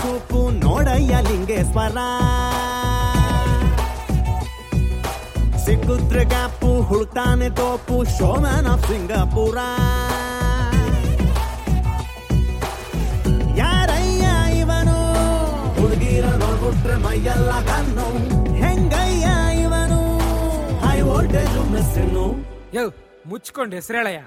ಚೂಪು ನೋಡಯ್ಯ ಲಿಂಗೇಶ್ವರ ಸಿಕ್ಕುದ್ರೆ ಗ್ಯಾಪು ಹುಡ್ತಾನೆ ತೋಪು ಶೋಮನ್ of Singapore ಯಾರಯ್ಯ ಇವನು ಹುಡುಗಿರ ನೋಡ್ಬಿಟ್ರೆ ಮೈಯೆಲ್ಲ ಕಣ್ಣು ಹೆಂಗಯ್ಯ ಇವನು ಹೈ ವೋಲ್ಟೇಜ್ ಮೆಸ್ಸಿನ್ನು ಯೋ ಮುಚ್ಕೊಂಡು ಹೆಸರೇಳಯ್ಯ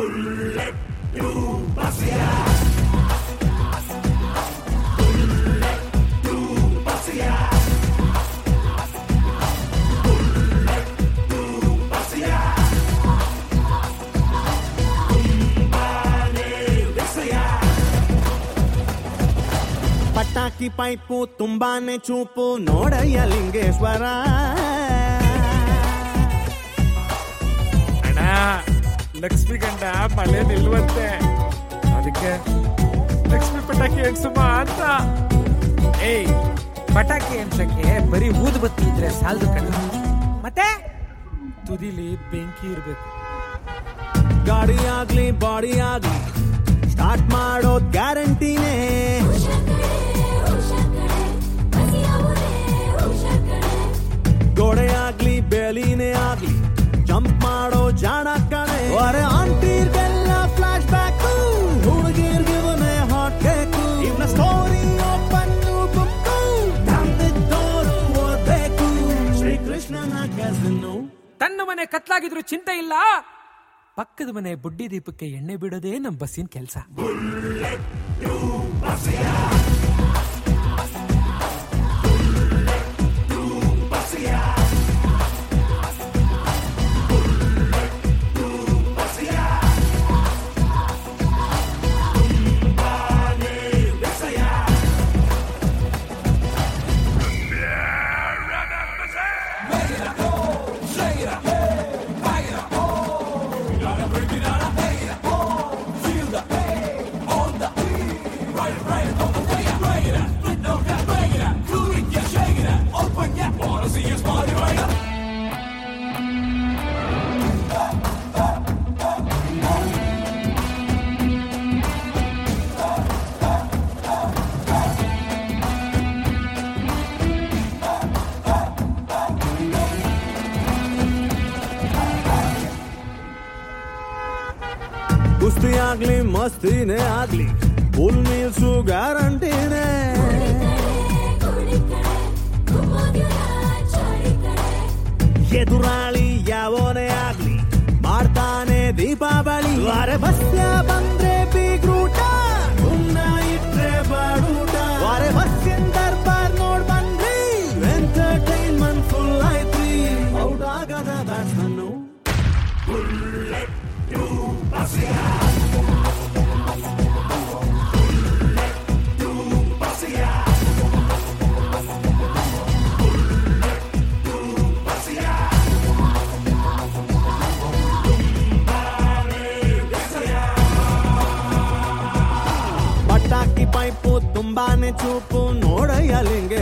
ಪಟಾಕಿ ಪೈಪು ತುಂಬಾನೇ ಚೂಪು ನೋಡಯ್ಯ ಲಿಂಗೇಶ್ವರ ಅಣ್ಣ ಲಕ್ಷ್ಮಿ ಗಂಡ ಮಳೆ ನಿಲ್ವಂತೆ ಅದಕ್ಕೆ ಲಕ್ಷ್ಮಿ ಪಟಾಕಿ ಎಣ್ಸುಮ ಅಂತ ಏಯ್ ಪಟಾಕಿ ಎಣ್ಸಕ್ಕೆ ಬರೀ ಊದುಬತ್ತಿ ಇದ್ರೆ ಸಾಲದು ಕಣ್ಣ ಮತ್ತೆ ತುದಿಲಿ ಬೆಂಕಿ ಇರ್ಬೇಕು ಗಾಡಿ ಆಗ್ಲಿ ಬಾಡಿ ಆಗ್ಲಿ ಸ್ಟಾರ್ಟ್ ಮಾಡೋದ್ ಗ್ಯಾರಂಟಿನೇ ಗೋಡೆ ಆಗ್ಲಿ ಬೇಲಿನೇ ಆಗ್ಲಿ ಜಂಪ್ ಮಾಡೋ ಜಾಣ ಕಣೆ ಅರೆ ಆಂಟಿರ್ಗೆಲ್ಲ ಫ್ಲಾಶ್ ಬ್ಯಾಕ್ ಹುಡುಗಿರ್ಗಿವನೇ ಹಾಟ್ ಕೇಕು ಇವನ ಸ್ಟೋರಿ ಓಪನ್ ಬುಕ್ಕು ನಂಬಿದ್ದೋರು ಓದ್ಬೇಕು ಶ್ರೀಕೃಷ್ಣನ ಕಸನ್ನು ತನ್ನ ಮನೆ ಕತ್ಲಾಗಿದ್ರು ಚಿಂತೆ ಇಲ್ಲ ಪಕ್ಕದ ಮನೆ ಬುಡ್ಡಿ ದೀಪಕ್ಕೆ ಎಣ್ಣೆ ಬಿಡೋದೇ ನಮ್ ಬಸ್ಸಿನ ಕೆಲಸ ಕುಸ್ತಿ ಆಗ್ಲಿ ಮಸ್ತಿನೇ ಆಗ್ಲಿ ಫುಲ್ ಮೀಲ್ಸು ಗ್ಯಾರಂಟಿನೇ ಎದುರಾಳಿ ಯಾವನೇ ಆಗ್ಲಿ ಮಾಡ್ತಾನೆ ದೀಪಾವಳಿ ವಾರ ಬಸ್ಯ ಬಂದ್ರೆ ಬೀಗ್ರೂಟ ಉನ್ನ ಇಟ್ರೆ ಬಾಡೂಟ ವಾರೆ ಬಸ್ಸಿನ ದರ್ಬಾರ್ ನೋಡ್ ಬಂದ್ರಿ ಎಂಟರ್ಟೈನ್ಮೆಂಟ್ ಫುಲ್ ಐತ್ರಿ ಔಟ್ ಆಗದ ಬ್ಯಾಟ್ಸ್ಮನ್ನು ಪಟಾಕಿ ಪೈಪು ತುಂಬಾನೇ ಚೂಪು ನೋಡಯ್ಯ ಲಿಂಗೆ